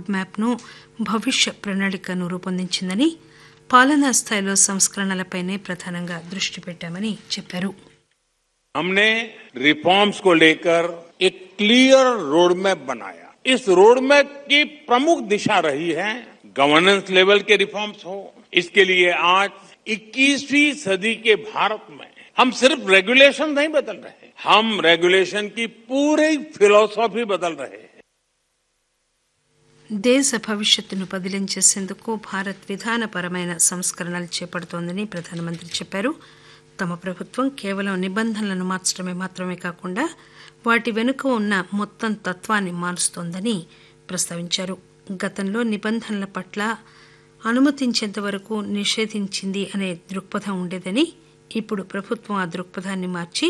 road మ్యాప్ను భవిష్య ప్రణాళికను రూపొందించిందని పాలనా స్థాయిలో సంస్కరణలపైనే ప్రధానంగా దృష్టి పెట్టామని చెప్పారు हमने रिफॉर्म्स को लेकर एक क्लियर रोड मैप बनाया इस रोड मैप की प्रमुख दिशा रही है गवर्नेंस लेवल के रिफॉर्म्स हो इसके लिए आज 21वीं सदी के भारत में हम सिर्फ रेगुलेशन नहीं बदल रहे हम रेगुलेशन की पूरी फिलोसॉफी बदल रहे हैं దేశ భవిష్యత్తును పదిలం చేసేందుకు భారత్ విధానపరమైన సంస్కరణలు చేపడుతోందని ప్రధానమంత్రి చెప్పారు తమ ప్రభుత్వం కేవలం నిబంధనలను మార్చడమే మాత్రమే కాకుండా వాటి వెనుక ఉన్న మొత్తం తత్వాన్ని మారుస్తోందని ప్రస్తావించారు గతంలో నిబంధనల పట్ల అనుమతించేంత వరకు నిషేధించింది అనే దృక్పథం ఉండేదని ఇప్పుడు ప్రభుత్వం ఆ దృక్పథాన్ని మార్చి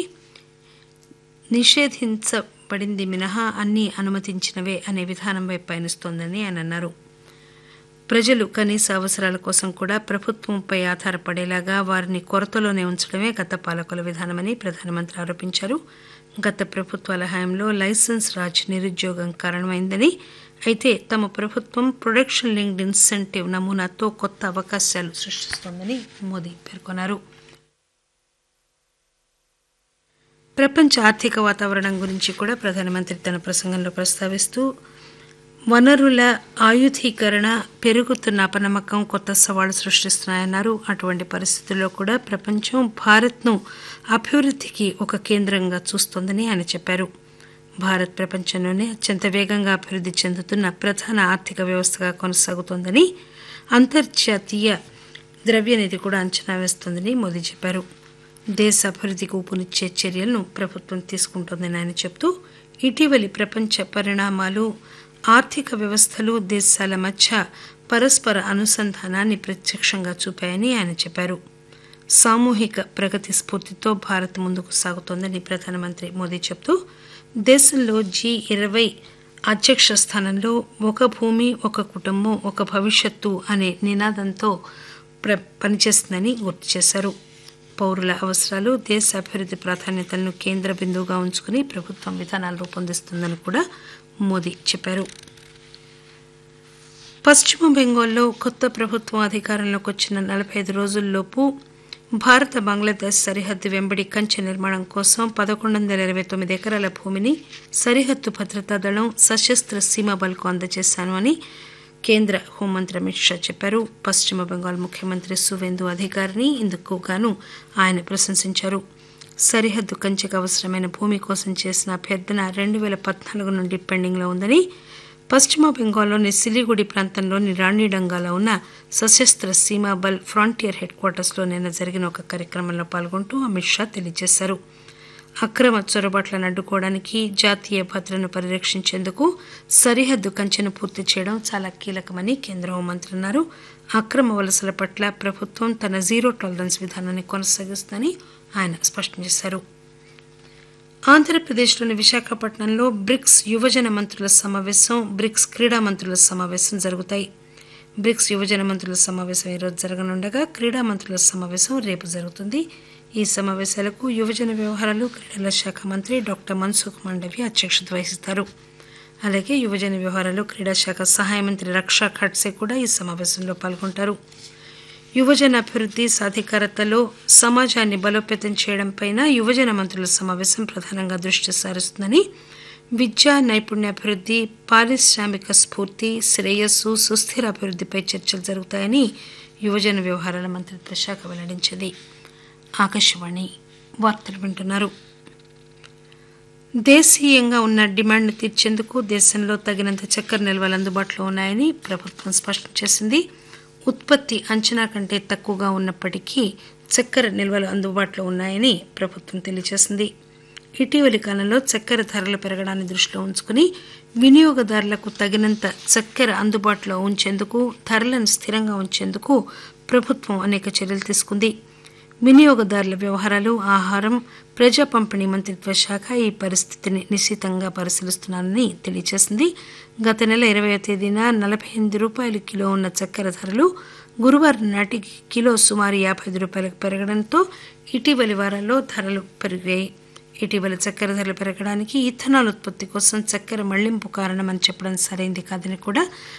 నిషేధించబడింది మినహా అన్ని అనుమతించినవే అనే విధానం వైపు పయనిస్తోందని ఆయన అన్నారు ప్రజలు కనీస అవసరాల కోసం కూడా ప్రభుత్వంపై ఆధారపడేలాగా వారిని కొరతలోనే ఉంచడమే గత పాలకుల విధానమని ప్రధానమంత్రి ఆరోపించారు గత ప్రభుత్వాల హయాంలో లైసెన్స్ రాజ్ నిరుద్యోగం కారణమైందని అయితే తమ ప్రభుత్వం ప్రొడక్షన్ లింక్డ్ ఇన్సెంటివ్ నమూనాతో కొత్త అవకాశాలు సృష్టిస్తోందని మోదీ పేర్కొన్నారు ప్రపంచ ఆర్థిక వాతావరణం గురించి కూడా ప్రధానమంత్రి తన ప్రసంగంలో ప్రస్తావిస్తూ వనరుల ఆయుధీకరణ పెరుగుతున్న అపనమ్మకం కొత్త సవాళ్లు సృష్టిస్తున్నాయన్నారు అటువంటి పరిస్థితుల్లో కూడా ప్రపంచం భారత్ను అభివృద్ధికి ఒక కేంద్రంగా చూస్తోందని ఆయన చెప్పారు భారత్ ప్రపంచంలోనే అత్యంత వేగంగా అభివృద్ధి చెందుతున్న ప్రధాన ఆర్థిక వ్యవస్థగా కొనసాగుతోందని అంతర్జాతీయ ద్రవ్యనిధి కూడా అంచనా వేస్తోందని మోదీ చెప్పారు దేశ అభివృద్ధికి ఊపునిచ్చే చర్యలను ప్రభుత్వం తీసుకుంటోందని ఆయన చెబుతూ ఇటీవలి ప్రపంచ పరిణామాలు ఆర్థిక వ్యవస్థలు దేశాల మధ్య పరస్పర అనుసంధానాన్ని ప్రత్యక్షంగా చూపాయని ఆయన చెప్పారు సామూహిక ప్రగతి స్ఫూర్తితో భారత్ ముందుకు సాగుతోందని ప్రధానమంత్రి మోదీ చెబుతూ దేశంలో జీ ఇరవై అధ్యక్ష స్థానంలో ఒక భూమి ఒక కుటుంబం ఒక భవిష్యత్తు అనే నినాదంతో ప్ర పనిచేస్తుందని గుర్తు చేశారు పౌరుల అవసరాలు దేశ అభివృద్ధి ప్రాధాన్యతలను కేంద్ర బిందువుగా ఉంచుకుని ప్రభుత్వం విధానాలు రూపొందిస్తుందని కూడా మోదీ చెప్పారు పశ్చిమ బెంగాల్లో కొత్త ప్రభుత్వం అధికారంలోకి వచ్చిన నలభై ఐదు రోజుల్లోపు భారత బంగ్లాదేశ్ సరిహద్దు వెంబడి కంచె నిర్మాణం కోసం పదకొండు వందల ఇరవై తొమ్మిది ఎకరాల భూమిని సరిహద్దు భద్రతా దళం సశస్త్ర సీమా బల్కు అందజేశాను అని కేంద్ర హోంమంత్రి అమిత్ షా చెప్పారు పశ్చిమ బెంగాల్ ముఖ్యమంత్రి సువేందు అధికారిని ఇందుకు గాను ఆయన ప్రశంసించారు సరిహద్దు కంచెకు అవసరమైన భూమి కోసం చేసిన అభ్యర్థన రెండు వేల పద్నాలుగు నుండి పెండింగ్లో ఉందని పశ్చిమ బెంగాల్లోని సిలిగుడి ప్రాంతంలోని రాణిడంగాలో ఉన్న సశస్త్ర సీమా బల్ ఫ్రాంటియర్ హెడ్ క్వార్టర్స్లో నిన్న జరిగిన ఒక కార్యక్రమంలో పాల్గొంటూ అమిత్ షా తెలియజేశారు అక్రమ చొరబాట్లను అడ్డుకోవడానికి జాతీయ భద్రతను పరిరక్షించేందుకు సరిహద్దు కంచెను పూర్తి చేయడం చాలా కీలకమని కేంద్ర హోంమంత్రి అన్నారు అక్రమ వలసల పట్ల ప్రభుత్వం తన జీరో టాలరెన్స్ విధానాన్ని కొనసాగిస్తుందని ఆయన స్పష్టం చేశారు ఆంధ్రప్రదేశ్లోని విశాఖపట్నంలో బ్రిక్స్ యువజన మంత్రుల సమావేశం బ్రిక్స్ క్రీడా మంత్రుల సమావేశం జరుగుతాయి బ్రిక్స్ యువజన మంత్రుల సమావేశం ఈరోజు జరగనుండగా క్రీడా మంత్రుల సమావేశం రేపు జరుగుతుంది ఈ సమావేశాలకు యువజన వ్యవహారాలు క్రీడల శాఖ మంత్రి డాక్టర్ మన్సుఖ్ మాండవ్య అధ్యక్షత వహిస్తారు అలాగే యువజన వ్యవహారాలు క్రీడా శాఖ సహాయ మంత్రి రక్షా ఖడ్సే కూడా ఈ సమావేశంలో పాల్గొంటారు యువజన అభివృద్ధి సాధికారతలో సమాజాన్ని బలోపేతం చేయడంపైన యువజన మంత్రుల సమావేశం ప్రధానంగా దృష్టి సారిస్తుందని విద్య నైపుణ్యాభివృద్ధి పారిశ్రామిక స్ఫూర్తి శ్రేయస్సు సుస్థిర అభివృద్ధిపై చర్చలు జరుగుతాయని యువజన వ్యవహారాల మంత్రిత్వ శాఖ వెల్లడించింది ఆకాశవాణి వార్తలు వింటున్నారు దేశీయంగా ఉన్న డిమాండ్ను తీర్చేందుకు దేశంలో తగినంత చక్కెర నిల్వలు అందుబాటులో ఉన్నాయని ప్రభుత్వం స్పష్టం చేసింది ఉత్పత్తి అంచనా కంటే తక్కువగా ఉన్నప్పటికీ చక్కెర నిల్వలు అందుబాటులో ఉన్నాయని ప్రభుత్వం తెలియజేసింది ఇటీవలి కాలంలో చక్కెర ధరలు పెరగడాన్ని దృష్టిలో ఉంచుకుని వినియోగదారులకు తగినంత చక్కెర అందుబాటులో ఉంచేందుకు ధరలను స్థిరంగా ఉంచేందుకు ప్రభుత్వం అనేక చర్యలు తీసుకుంది వినియోగదారుల వ్యవహారాలు ఆహారం ప్రజా పంపిణీ మంత్రిత్వ శాఖ ఈ పరిస్థితిని నిశితంగా పరిశీలిస్తున్నారని తెలియజేసింది గత నెల ఇరవై తేదీన నలభై ఎనిమిది రూపాయలు కిలో ఉన్న చక్కెర ధరలు గురువారం నాటికి కిలో సుమారు యాభై ఐదు రూపాయలకు పెరగడంతో ఇటీవలి వారాల్లో ధరలు పెరిగాయి ఇటీవల చక్కెర ధరలు పెరగడానికి ఇథనాల్ ఉత్పత్తి కోసం చక్కెర మళ్లింపు కారణమని చెప్పడం సరైంది కాదని కూడా